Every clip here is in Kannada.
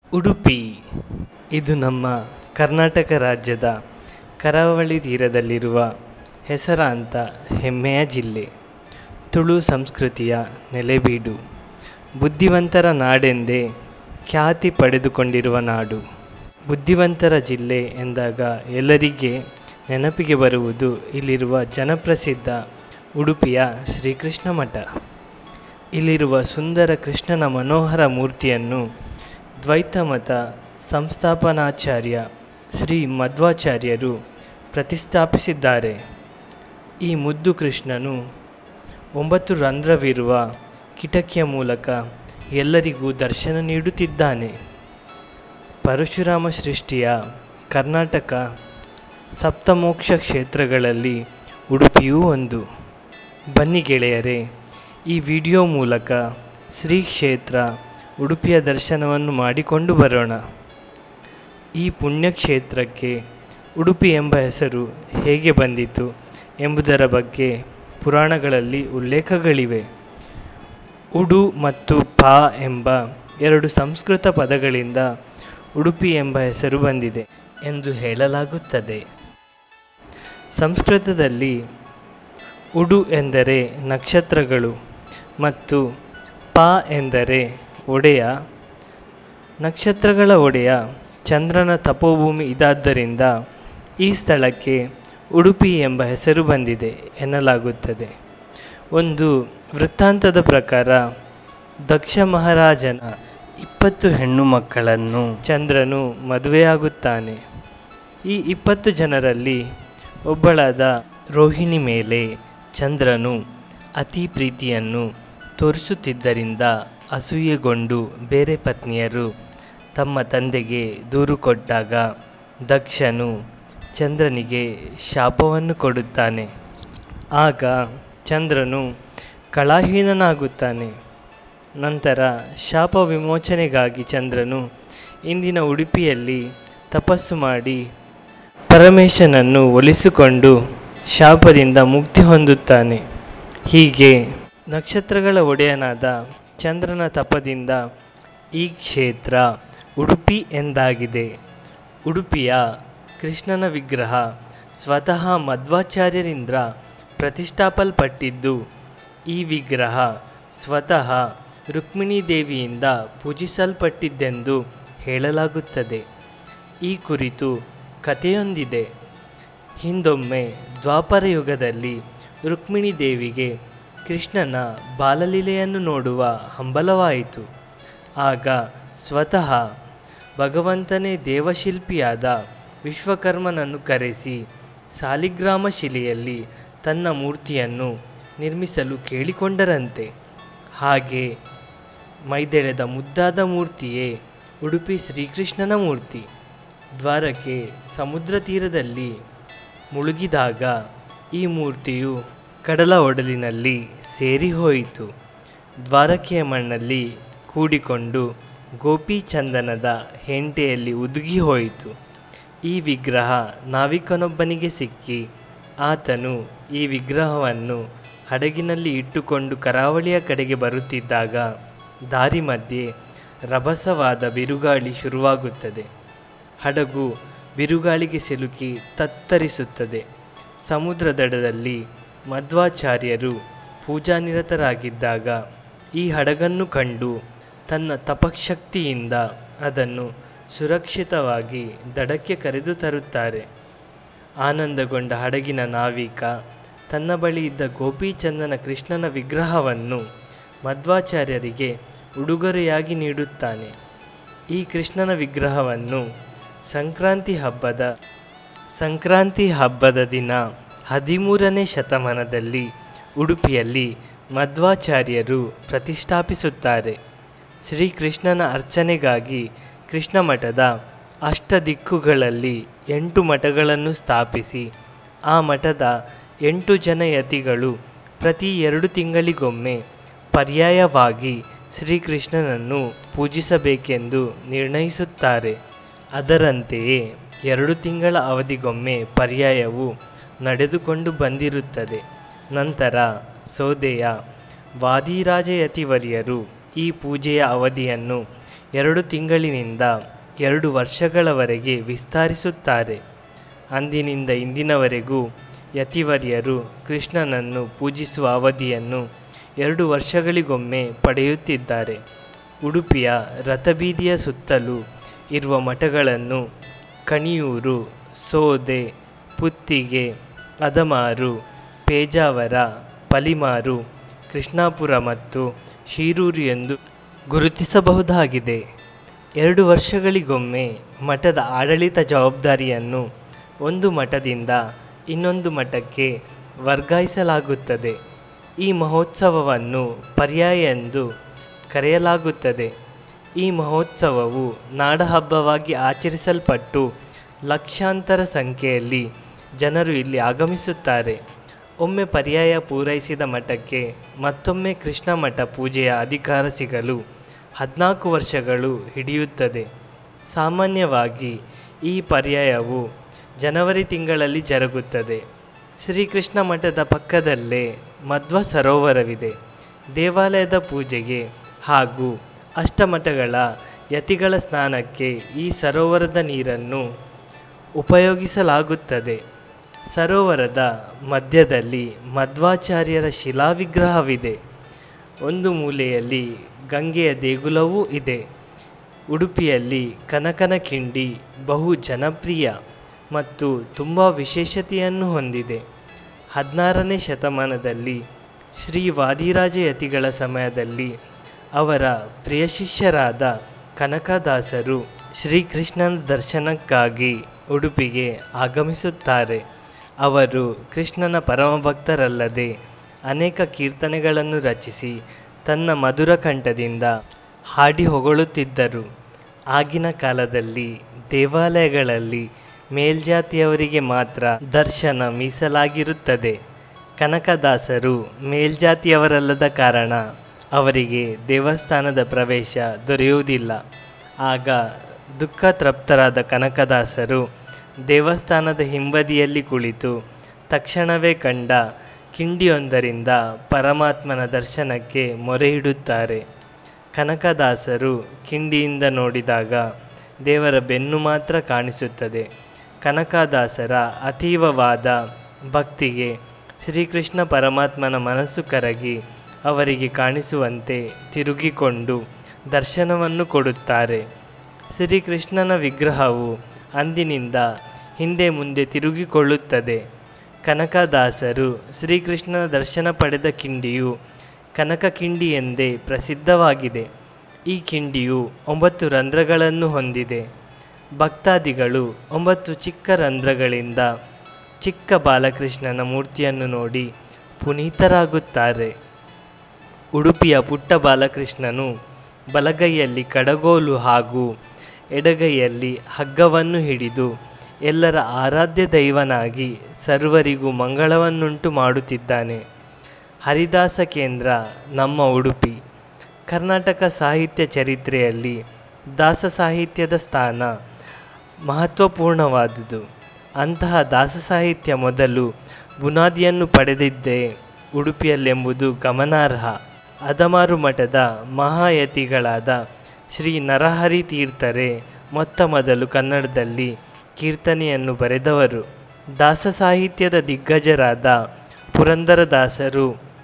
ಉಡುಪಿ ಇದು ನಮ್ಮ ಕರ್ನಾಟಕ ರಾಜ್ಯದ ಕರಾವಳಿ ತೀರದಲ್ಲಿರುವ ಹೆಸರಾಂತ ಹೆಮ್ಮೆಯ ಜಿಲ್ಲೆ ತುಳು ಸಂಸ್ಕೃತಿಯ ನೆಲೆಬೀಡು ಬುದ್ಧಿವಂತರ ನಾಡೆಂದೇ ಖ್ಯಾತಿ ಪಡೆದುಕೊಂಡಿರುವ ನಾಡು ಬುದ್ಧಿವಂತರ ಜಿಲ್ಲೆ ಎಂದಾಗ ಎಲ್ಲರಿಗೆ ನೆನಪಿಗೆ ಬರುವುದು ಇಲ್ಲಿರುವ ಜನಪ್ರಸಿದ್ಧ ಉಡುಪಿಯ ಶ್ರೀಕೃಷ್ಣ ಮಠ ಇಲ್ಲಿರುವ ಸುಂದರ ಕೃಷ್ಣನ ಮನೋಹರ ಮೂರ್ತಿಯನ್ನು ದ್ವೈತ ಮತ ಸಂಸ್ಥಾಪನಾಚಾರ್ಯ ಶ್ರೀ ಮಧ್ವಾಚಾರ್ಯರು ಪ್ರತಿಷ್ಠಾಪಿಸಿದ್ದಾರೆ ಈ ಮುದ್ದು ಕೃಷ್ಣನು ಒಂಬತ್ತು ರಂಧ್ರವಿರುವ ಕಿಟಕಿಯ ಮೂಲಕ ಎಲ್ಲರಿಗೂ ದರ್ಶನ ನೀಡುತ್ತಿದ್ದಾನೆ ಪರಶುರಾಮ ಸೃಷ್ಟಿಯ ಕರ್ನಾಟಕ ಸಪ್ತಮೋಕ್ಷ ಕ್ಷೇತ್ರಗಳಲ್ಲಿ ಉಡುಪಿಯೂ ಒಂದು ಬನ್ನಿ ಗೆಳೆಯರೇ ಈ ವಿಡಿಯೋ ಮೂಲಕ ಶ್ರೀ ಕ್ಷೇತ್ರ ಉಡುಪಿಯ ದರ್ಶನವನ್ನು ಮಾಡಿಕೊಂಡು ಬರೋಣ ಈ ಪುಣ್ಯಕ್ಷೇತ್ರಕ್ಕೆ ಉಡುಪಿ ಎಂಬ ಹೆಸರು ಹೇಗೆ ಬಂದಿತು ಎಂಬುದರ ಬಗ್ಗೆ ಪುರಾಣಗಳಲ್ಲಿ ಉಲ್ಲೇಖಗಳಿವೆ ಉಡು ಮತ್ತು ಪಾ ಎಂಬ ಎರಡು ಸಂಸ್ಕೃತ ಪದಗಳಿಂದ ಉಡುಪಿ ಎಂಬ ಹೆಸರು ಬಂದಿದೆ ಎಂದು ಹೇಳಲಾಗುತ್ತದೆ ಸಂಸ್ಕೃತದಲ್ಲಿ ಉಡು ಎಂದರೆ ನಕ್ಷತ್ರಗಳು ಮತ್ತು ಪಾ ಎಂದರೆ ಒಡೆಯ ನಕ್ಷತ್ರಗಳ ಒಡೆಯ ಚಂದ್ರನ ತಪೋಭೂಮಿ ಇದಾದ್ದರಿಂದ ಈ ಸ್ಥಳಕ್ಕೆ ಉಡುಪಿ ಎಂಬ ಹೆಸರು ಬಂದಿದೆ ಎನ್ನಲಾಗುತ್ತದೆ ಒಂದು ವೃತ್ತಾಂತದ ಪ್ರಕಾರ ದಕ್ಷ ಮಹಾರಾಜನ ಇಪ್ಪತ್ತು ಹೆಣ್ಣು ಮಕ್ಕಳನ್ನು ಚಂದ್ರನು ಮದುವೆಯಾಗುತ್ತಾನೆ ಈ ಇಪ್ಪತ್ತು ಜನರಲ್ಲಿ ಒಬ್ಬಳಾದ ರೋಹಿಣಿ ಮೇಲೆ ಚಂದ್ರನು ಅತಿ ಪ್ರೀತಿಯನ್ನು ತೋರಿಸುತ್ತಿದ್ದರಿಂದ ಅಸೂಯೆಗೊಂಡು ಬೇರೆ ಪತ್ನಿಯರು ತಮ್ಮ ತಂದೆಗೆ ದೂರು ಕೊಟ್ಟಾಗ ದಕ್ಷನು ಚಂದ್ರನಿಗೆ ಶಾಪವನ್ನು ಕೊಡುತ್ತಾನೆ ಆಗ ಚಂದ್ರನು ಕಳಾಹೀನನಾಗುತ್ತಾನೆ ನಂತರ ಶಾಪ ವಿಮೋಚನೆಗಾಗಿ ಚಂದ್ರನು ಇಂದಿನ ಉಡುಪಿಯಲ್ಲಿ ತಪಸ್ಸು ಮಾಡಿ ಪರಮೇಶನನ್ನು ಒಲಿಸಿಕೊಂಡು ಶಾಪದಿಂದ ಮುಕ್ತಿ ಹೊಂದುತ್ತಾನೆ ಹೀಗೆ ನಕ್ಷತ್ರಗಳ ಒಡೆಯನಾದ ಚಂದ್ರನ ತಪದಿಂದ ಈ ಕ್ಷೇತ್ರ ಉಡುಪಿ ಎಂದಾಗಿದೆ ಉಡುಪಿಯ ಕೃಷ್ಣನ ವಿಗ್ರಹ ಸ್ವತಃ ಮಧ್ವಾಚಾರ್ಯರಿಂದ ಪ್ರತಿಷ್ಠಾಪಲ್ಪಟ್ಟಿದ್ದು ಈ ವಿಗ್ರಹ ಸ್ವತಃ ರುಕ್ಮಿಣೀ ದೇವಿಯಿಂದ ಪೂಜಿಸಲ್ಪಟ್ಟಿದ್ದೆಂದು ಹೇಳಲಾಗುತ್ತದೆ ಈ ಕುರಿತು ಕಥೆಯೊಂದಿದೆ ಹಿಂದೊಮ್ಮೆ ದ್ವಾಪರ ಯುಗದಲ್ಲಿ ರುಕ್ಮಿಣಿ ದೇವಿಗೆ ಕೃಷ್ಣನ ಬಾಲಲೀಲೆಯನ್ನು ನೋಡುವ ಹಂಬಲವಾಯಿತು ಆಗ ಸ್ವತಃ ಭಗವಂತನೇ ದೇವಶಿಲ್ಪಿಯಾದ ವಿಶ್ವಕರ್ಮನನ್ನು ಕರೆಸಿ ಸಾಲಿಗ್ರಾಮ ಶಿಲೆಯಲ್ಲಿ ತನ್ನ ಮೂರ್ತಿಯನ್ನು ನಿರ್ಮಿಸಲು ಕೇಳಿಕೊಂಡರಂತೆ ಹಾಗೆ ಮೈದೆಳೆದ ಮುದ್ದಾದ ಮೂರ್ತಿಯೇ ಉಡುಪಿ ಶ್ರೀಕೃಷ್ಣನ ಮೂರ್ತಿ ದ್ವಾರಕೆ ಸಮುದ್ರ ತೀರದಲ್ಲಿ ಮುಳುಗಿದಾಗ ಈ ಮೂರ್ತಿಯು ಕಡಲ ಒಡಲಿನಲ್ಲಿ ಸೇರಿ ಹೋಯಿತು ದ್ವಾರಕೆಯ ಮಣ್ಣಲ್ಲಿ ಕೂಡಿಕೊಂಡು ಗೋಪಿಚಂದನದ ಹೆಂಟೆಯಲ್ಲಿ ಉದುಗಿ ಹೋಯಿತು ಈ ವಿಗ್ರಹ ನಾವಿಕನೊಬ್ಬನಿಗೆ ಸಿಕ್ಕಿ ಆತನು ಈ ವಿಗ್ರಹವನ್ನು ಹಡಗಿನಲ್ಲಿ ಇಟ್ಟುಕೊಂಡು ಕರಾವಳಿಯ ಕಡೆಗೆ ಬರುತ್ತಿದ್ದಾಗ ದಾರಿ ಮಧ್ಯೆ ರಭಸವಾದ ಬಿರುಗಾಳಿ ಶುರುವಾಗುತ್ತದೆ ಹಡಗು ಬಿರುಗಾಳಿಗೆ ಸಿಲುಕಿ ತತ್ತರಿಸುತ್ತದೆ ಸಮುದ್ರ ದಡದಲ್ಲಿ ಮಧ್ವಾಚಾರ್ಯರು ಪೂಜಾನಿರತರಾಗಿದ್ದಾಗ ಈ ಹಡಗನ್ನು ಕಂಡು ತನ್ನ ತಪಶಕ್ತಿಯಿಂದ ಅದನ್ನು ಸುರಕ್ಷಿತವಾಗಿ ದಡಕ್ಕೆ ಕರೆದು ತರುತ್ತಾರೆ ಆನಂದಗೊಂಡ ಹಡಗಿನ ನಾವಿಕ ತನ್ನ ಬಳಿ ಇದ್ದ ಗೋಪಿಚಂದನ ಕೃಷ್ಣನ ವಿಗ್ರಹವನ್ನು ಮಧ್ವಾಚಾರ್ಯರಿಗೆ ಉಡುಗೊರೆಯಾಗಿ ನೀಡುತ್ತಾನೆ ಈ ಕೃಷ್ಣನ ವಿಗ್ರಹವನ್ನು ಸಂಕ್ರಾಂತಿ ಹಬ್ಬದ ಸಂಕ್ರಾಂತಿ ಹಬ್ಬದ ದಿನ ಹದಿಮೂರನೇ ಶತಮಾನದಲ್ಲಿ ಉಡುಪಿಯಲ್ಲಿ ಮಧ್ವಾಚಾರ್ಯರು ಪ್ರತಿಷ್ಠಾಪಿಸುತ್ತಾರೆ ಶ್ರೀಕೃಷ್ಣನ ಅರ್ಚನೆಗಾಗಿ ಕೃಷ್ಣ ಮಠದ ಅಷ್ಟದಿಕ್ಕುಗಳಲ್ಲಿ ಎಂಟು ಮಠಗಳನ್ನು ಸ್ಥಾಪಿಸಿ ಆ ಮಠದ ಎಂಟು ಜನ ಯತಿಗಳು ಪ್ರತಿ ಎರಡು ತಿಂಗಳಿಗೊಮ್ಮೆ ಪರ್ಯಾಯವಾಗಿ ಶ್ರೀಕೃಷ್ಣನನ್ನು ಪೂಜಿಸಬೇಕೆಂದು ನಿರ್ಣಯಿಸುತ್ತಾರೆ ಅದರಂತೆಯೇ ಎರಡು ತಿಂಗಳ ಅವಧಿಗೊಮ್ಮೆ ಪರ್ಯಾಯವು ನಡೆದುಕೊಂಡು ಬಂದಿರುತ್ತದೆ ನಂತರ ಸೋದೆಯ ವಾದಿರಾಜಯತಿವರ್ಯರು ಈ ಪೂಜೆಯ ಅವಧಿಯನ್ನು ಎರಡು ತಿಂಗಳಿನಿಂದ ಎರಡು ವರ್ಷಗಳವರೆಗೆ ವಿಸ್ತರಿಸುತ್ತಾರೆ ಅಂದಿನಿಂದ ಇಂದಿನವರೆಗೂ ಯತಿವರ್ಯರು ಕೃಷ್ಣನನ್ನು ಪೂಜಿಸುವ ಅವಧಿಯನ್ನು ಎರಡು ವರ್ಷಗಳಿಗೊಮ್ಮೆ ಪಡೆಯುತ್ತಿದ್ದಾರೆ ಉಡುಪಿಯ ರಥಬೀದಿಯ ಸುತ್ತಲೂ ಇರುವ ಮಠಗಳನ್ನು ಕಣಿಯೂರು ಸೋದೆ ಪುತ್ತಿಗೆ ಅದಮಾರು ಪೇಜಾವರ ಪಲಿಮಾರು ಕೃಷ್ಣಾಪುರ ಮತ್ತು ಶಿರೂರು ಎಂದು ಗುರುತಿಸಬಹುದಾಗಿದೆ ಎರಡು ವರ್ಷಗಳಿಗೊಮ್ಮೆ ಮಠದ ಆಡಳಿತ ಜವಾಬ್ದಾರಿಯನ್ನು ಒಂದು ಮಠದಿಂದ ಇನ್ನೊಂದು ಮಠಕ್ಕೆ ವರ್ಗಾಯಿಸಲಾಗುತ್ತದೆ ಈ ಮಹೋತ್ಸವವನ್ನು ಪರ್ಯಾಯ ಎಂದು ಕರೆಯಲಾಗುತ್ತದೆ ಈ ಮಹೋತ್ಸವವು ನಾಡಹಬ್ಬವಾಗಿ ಆಚರಿಸಲ್ಪಟ್ಟು ಲಕ್ಷಾಂತರ ಸಂಖ್ಯೆಯಲ್ಲಿ ಜನರು ಇಲ್ಲಿ ಆಗಮಿಸುತ್ತಾರೆ ಒಮ್ಮೆ ಪರ್ಯಾಯ ಪೂರೈಸಿದ ಮಠಕ್ಕೆ ಮತ್ತೊಮ್ಮೆ ಕೃಷ್ಣ ಮಠ ಪೂಜೆಯ ಅಧಿಕಾರ ಸಿಗಲು ಹದಿನಾಲ್ಕು ವರ್ಷಗಳು ಹಿಡಿಯುತ್ತದೆ ಸಾಮಾನ್ಯವಾಗಿ ಈ ಪರ್ಯಾಯವು ಜನವರಿ ತಿಂಗಳಲ್ಲಿ ಜರುಗುತ್ತದೆ ಶ್ರೀಕೃಷ್ಣ ಮಠದ ಪಕ್ಕದಲ್ಲೇ ಮಧ್ವ ಸರೋವರವಿದೆ ದೇವಾಲಯದ ಪೂಜೆಗೆ ಹಾಗೂ ಅಷ್ಟಮಠಗಳ ಯತಿಗಳ ಸ್ನಾನಕ್ಕೆ ಈ ಸರೋವರದ ನೀರನ್ನು ಉಪಯೋಗಿಸಲಾಗುತ್ತದೆ ಸರೋವರದ ಮಧ್ಯದಲ್ಲಿ ಮಧ್ವಾಚಾರ್ಯರ ಶಿಲಾವಿಗ್ರಹವಿದೆ ಒಂದು ಮೂಲೆಯಲ್ಲಿ ಗಂಗೆಯ ದೇಗುಲವೂ ಇದೆ ಉಡುಪಿಯಲ್ಲಿ ಕನಕನ ಕಿಂಡಿ ಬಹು ಜನಪ್ರಿಯ ಮತ್ತು ತುಂಬ ವಿಶೇಷತೆಯನ್ನು ಹೊಂದಿದೆ ಹದಿನಾರನೇ ಶತಮಾನದಲ್ಲಿ ಶ್ರೀ ವಾದಿರಾಜ ಯತಿಗಳ ಸಮಯದಲ್ಲಿ ಅವರ ಪ್ರಿಯ ಶಿಷ್ಯರಾದ ಕನಕದಾಸರು ಶ್ರೀಕೃಷ್ಣನ ದರ್ಶನಕ್ಕಾಗಿ ಉಡುಪಿಗೆ ಆಗಮಿಸುತ್ತಾರೆ ಅವರು ಕೃಷ್ಣನ ಪರಮಭಕ್ತರಲ್ಲದೆ ಅನೇಕ ಕೀರ್ತನೆಗಳನ್ನು ರಚಿಸಿ ತನ್ನ ಮಧುರ ಕಂಠದಿಂದ ಹಾಡಿ ಹೊಗಳುತ್ತಿದ್ದರು ಆಗಿನ ಕಾಲದಲ್ಲಿ ದೇವಾಲಯಗಳಲ್ಲಿ ಮೇಲ್ಜಾತಿಯವರಿಗೆ ಮಾತ್ರ ದರ್ಶನ ಮೀಸಲಾಗಿರುತ್ತದೆ ಕನಕದಾಸರು ಮೇಲ್ಜಾತಿಯವರಲ್ಲದ ಕಾರಣ ಅವರಿಗೆ ದೇವಸ್ಥಾನದ ಪ್ರವೇಶ ದೊರೆಯುವುದಿಲ್ಲ ಆಗ ದುಃಖ ತೃಪ್ತರಾದ ಕನಕದಾಸರು ದೇವಸ್ಥಾನದ ಹಿಂಬದಿಯಲ್ಲಿ ಕುಳಿತು ತಕ್ಷಣವೇ ಕಂಡ ಕಿಂಡಿಯೊಂದರಿಂದ ಪರಮಾತ್ಮನ ದರ್ಶನಕ್ಕೆ ಮೊರೆಯಿಡುತ್ತಾರೆ ಕನಕದಾಸರು ಕಿಂಡಿಯಿಂದ ನೋಡಿದಾಗ ದೇವರ ಬೆನ್ನು ಮಾತ್ರ ಕಾಣಿಸುತ್ತದೆ ಕನಕದಾಸರ ಅತೀವವಾದ ಭಕ್ತಿಗೆ ಶ್ರೀಕೃಷ್ಣ ಪರಮಾತ್ಮನ ಮನಸ್ಸು ಕರಗಿ ಅವರಿಗೆ ಕಾಣಿಸುವಂತೆ ತಿರುಗಿಕೊಂಡು ದರ್ಶನವನ್ನು ಕೊಡುತ್ತಾರೆ ಶ್ರೀಕೃಷ್ಣನ ವಿಗ್ರಹವು ಅಂದಿನಿಂದ ಹಿಂದೆ ಮುಂದೆ ತಿರುಗಿಕೊಳ್ಳುತ್ತದೆ ಕನಕದಾಸರು ಶ್ರೀಕೃಷ್ಣನ ದರ್ಶನ ಪಡೆದ ಕಿಂಡಿಯು ಕನಕ ಕಿಂಡಿ ಎಂದೇ ಪ್ರಸಿದ್ಧವಾಗಿದೆ ಈ ಕಿಂಡಿಯು ಒಂಬತ್ತು ರಂಧ್ರಗಳನ್ನು ಹೊಂದಿದೆ ಭಕ್ತಾದಿಗಳು ಒಂಬತ್ತು ಚಿಕ್ಕ ರಂಧ್ರಗಳಿಂದ ಚಿಕ್ಕ ಬಾಲಕೃಷ್ಣನ ಮೂರ್ತಿಯನ್ನು ನೋಡಿ ಪುನೀತರಾಗುತ್ತಾರೆ ಉಡುಪಿಯ ಪುಟ್ಟ ಬಾಲಕೃಷ್ಣನು ಬಲಗೈಯಲ್ಲಿ ಕಡಗೋಲು ಹಾಗೂ ಎಡಗೈಯಲ್ಲಿ ಹಗ್ಗವನ್ನು ಹಿಡಿದು ಎಲ್ಲರ ಆರಾಧ್ಯ ದೈವನಾಗಿ ಸರ್ವರಿಗೂ ಮಂಗಳವನ್ನುಂಟು ಮಾಡುತ್ತಿದ್ದಾನೆ ಹರಿದಾಸ ಕೇಂದ್ರ ನಮ್ಮ ಉಡುಪಿ ಕರ್ನಾಟಕ ಸಾಹಿತ್ಯ ಚರಿತ್ರೆಯಲ್ಲಿ ದಾಸ ಸಾಹಿತ್ಯದ ಸ್ಥಾನ ಮಹತ್ವಪೂರ್ಣವಾದುದು ಅಂತಹ ದಾಸ ಸಾಹಿತ್ಯ ಮೊದಲು ಬುನಾದಿಯನ್ನು ಪಡೆದಿದ್ದೇ ಉಡುಪಿಯಲ್ಲೆಂಬುದು ಗಮನಾರ್ಹ ಅದಮಾರು ಮಠದ ಮಹಾಯತಿಗಳಾದ ಶ್ರೀ ನರಹರಿ ತೀರ್ಥರೇ ಮೊತ್ತ ಮೊದಲು ಕನ್ನಡದಲ್ಲಿ ಕೀರ್ತನೆಯನ್ನು ಬರೆದವರು ದಾಸ ಸಾಹಿತ್ಯದ ದಿಗ್ಗಜರಾದ ಪುರಂದರದಾಸರು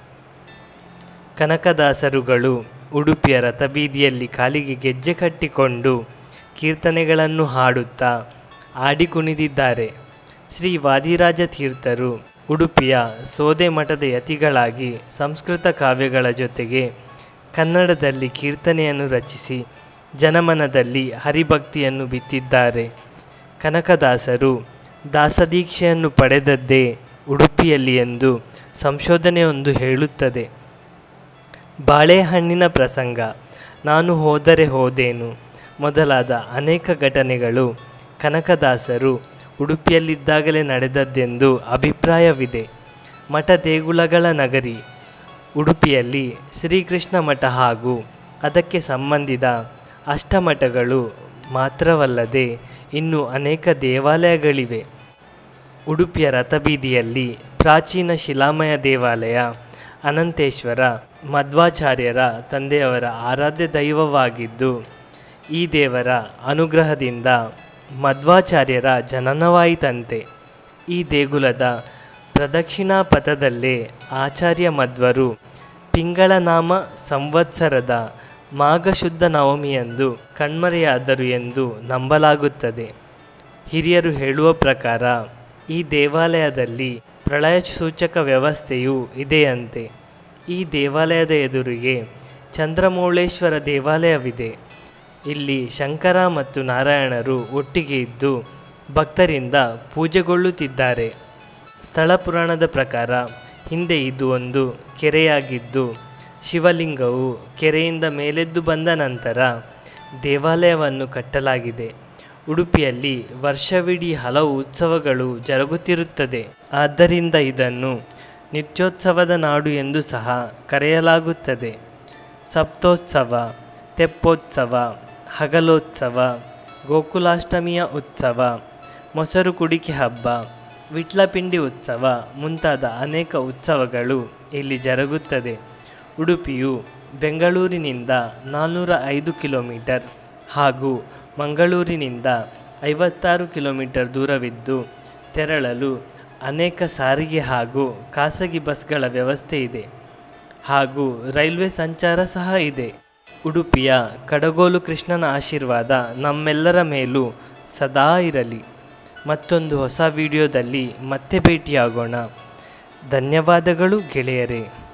ಕನಕದಾಸರುಗಳು ಉಡುಪಿಯ ರಥಬೀದಿಯಲ್ಲಿ ಕಾಲಿಗೆ ಗೆಜ್ಜೆ ಕಟ್ಟಿಕೊಂಡು ಕೀರ್ತನೆಗಳನ್ನು ಹಾಡುತ್ತಾ ಆಡಿ ಕುಣಿದಿದ್ದಾರೆ ಶ್ರೀ ವಾದಿರಾಜ ತೀರ್ಥರು ಉಡುಪಿಯ ಸೋದೆ ಮಠದ ಯತಿಗಳಾಗಿ ಸಂಸ್ಕೃತ ಕಾವ್ಯಗಳ ಜೊತೆಗೆ ಕನ್ನಡದಲ್ಲಿ ಕೀರ್ತನೆಯನ್ನು ರಚಿಸಿ ಜನಮನದಲ್ಲಿ ಹರಿಭಕ್ತಿಯನ್ನು ಬಿತ್ತಿದ್ದಾರೆ ಕನಕದಾಸರು ದಾಸದೀಕ್ಷೆಯನ್ನು ಪಡೆದದ್ದೇ ಉಡುಪಿಯಲ್ಲಿ ಎಂದು ಸಂಶೋಧನೆಯೊಂದು ಹೇಳುತ್ತದೆ ಬಾಳೆಹಣ್ಣಿನ ಪ್ರಸಂಗ ನಾನು ಹೋದರೆ ಹೋದೇನು ಮೊದಲಾದ ಅನೇಕ ಘಟನೆಗಳು ಕನಕದಾಸರು ಉಡುಪಿಯಲ್ಲಿದ್ದಾಗಲೇ ನಡೆದದ್ದೆಂದು ಅಭಿಪ್ರಾಯವಿದೆ ಮಠ ದೇಗುಲಗಳ ನಗರಿ ಉಡುಪಿಯಲ್ಲಿ ಶ್ರೀಕೃಷ್ಣ ಮಠ ಹಾಗೂ ಅದಕ್ಕೆ ಸಂಬಂಧಿದ ಅಷ್ಟಮಠಗಳು ಮಾತ್ರವಲ್ಲದೆ ಇನ್ನೂ ಅನೇಕ ದೇವಾಲಯಗಳಿವೆ ಉಡುಪಿಯ ರಥಬೀದಿಯಲ್ಲಿ ಪ್ರಾಚೀನ ಶಿಲಾಮಯ ದೇವಾಲಯ ಅನಂತೇಶ್ವರ ಮಧ್ವಾಚಾರ್ಯರ ತಂದೆಯವರ ಆರಾಧ್ಯ ದೈವವಾಗಿದ್ದು ಈ ದೇವರ ಅನುಗ್ರಹದಿಂದ ಮಧ್ವಾಚಾರ್ಯರ ಜನನವಾಯಿತಂತೆ ಈ ದೇಗುಲದ ಪ್ರದಕ್ಷಿಣಾ ಪಥದಲ್ಲೇ ಆಚಾರ್ಯ ಮಧ್ವರು ಪಿಂಗಳ ನಾಮ ಸಂವತ್ಸರದ ಮಾಘಶುದ್ಧ ನವಮಿಯಂದು ಕಣ್ಮರೆಯಾದರು ಎಂದು ನಂಬಲಾಗುತ್ತದೆ ಹಿರಿಯರು ಹೇಳುವ ಪ್ರಕಾರ ಈ ದೇವಾಲಯದಲ್ಲಿ ಪ್ರಳಯ ಸೂಚಕ ವ್ಯವಸ್ಥೆಯೂ ಇದೆಯಂತೆ ಈ ದೇವಾಲಯದ ಎದುರಿಗೆ ಚಂದ್ರಮೌಳೇಶ್ವರ ದೇವಾಲಯವಿದೆ ಇಲ್ಲಿ ಶಂಕರ ಮತ್ತು ನಾರಾಯಣರು ಒಟ್ಟಿಗೆ ಇದ್ದು ಭಕ್ತರಿಂದ ಪೂಜೆಗೊಳ್ಳುತ್ತಿದ್ದಾರೆ ಸ್ಥಳ ಪುರಾಣದ ಪ್ರಕಾರ ಹಿಂದೆ ಇದು ಒಂದು ಕೆರೆಯಾಗಿದ್ದು ಶಿವಲಿಂಗವು ಕೆರೆಯಿಂದ ಮೇಲೆದ್ದು ಬಂದ ನಂತರ ದೇವಾಲಯವನ್ನು ಕಟ್ಟಲಾಗಿದೆ ಉಡುಪಿಯಲ್ಲಿ ವರ್ಷವಿಡೀ ಹಲವು ಉತ್ಸವಗಳು ಜರುಗುತ್ತಿರುತ್ತದೆ ಆದ್ದರಿಂದ ಇದನ್ನು ನಿತ್ಯೋತ್ಸವದ ನಾಡು ಎಂದು ಸಹ ಕರೆಯಲಾಗುತ್ತದೆ ಸಪ್ತೋತ್ಸವ ತೆಪ್ಪೋತ್ಸವ ಹಗಲೋತ್ಸವ ಗೋಕುಲಾಷ್ಟಮಿಯ ಉತ್ಸವ ಮೊಸರು ಕುಡಿಕೆ ಹಬ್ಬ ವಿಟ್ಲಪಿಂಡಿ ಉತ್ಸವ ಮುಂತಾದ ಅನೇಕ ಉತ್ಸವಗಳು ಇಲ್ಲಿ ಜರುಗುತ್ತದೆ ಉಡುಪಿಯು ಬೆಂಗಳೂರಿನಿಂದ ನಾನ್ನೂರ ಐದು ಕಿಲೋಮೀಟರ್ ಹಾಗೂ ಮಂಗಳೂರಿನಿಂದ ಐವತ್ತಾರು ಕಿಲೋಮೀಟರ್ ದೂರವಿದ್ದು ತೆರಳಲು ಅನೇಕ ಸಾರಿಗೆ ಹಾಗೂ ಖಾಸಗಿ ಬಸ್ಗಳ ವ್ಯವಸ್ಥೆ ಇದೆ ಹಾಗೂ ರೈಲ್ವೆ ಸಂಚಾರ ಸಹ ಇದೆ ಉಡುಪಿಯ ಕಡಗೋಲು ಕೃಷ್ಣನ ಆಶೀರ್ವಾದ ನಮ್ಮೆಲ್ಲರ ಮೇಲೂ ಸದಾ ಇರಲಿ ಮತ್ತೊಂದು ಹೊಸ ವಿಡಿಯೋದಲ್ಲಿ ಮತ್ತೆ ಭೇಟಿಯಾಗೋಣ ಧನ್ಯವಾದಗಳು ಗೆಳೆಯರೇ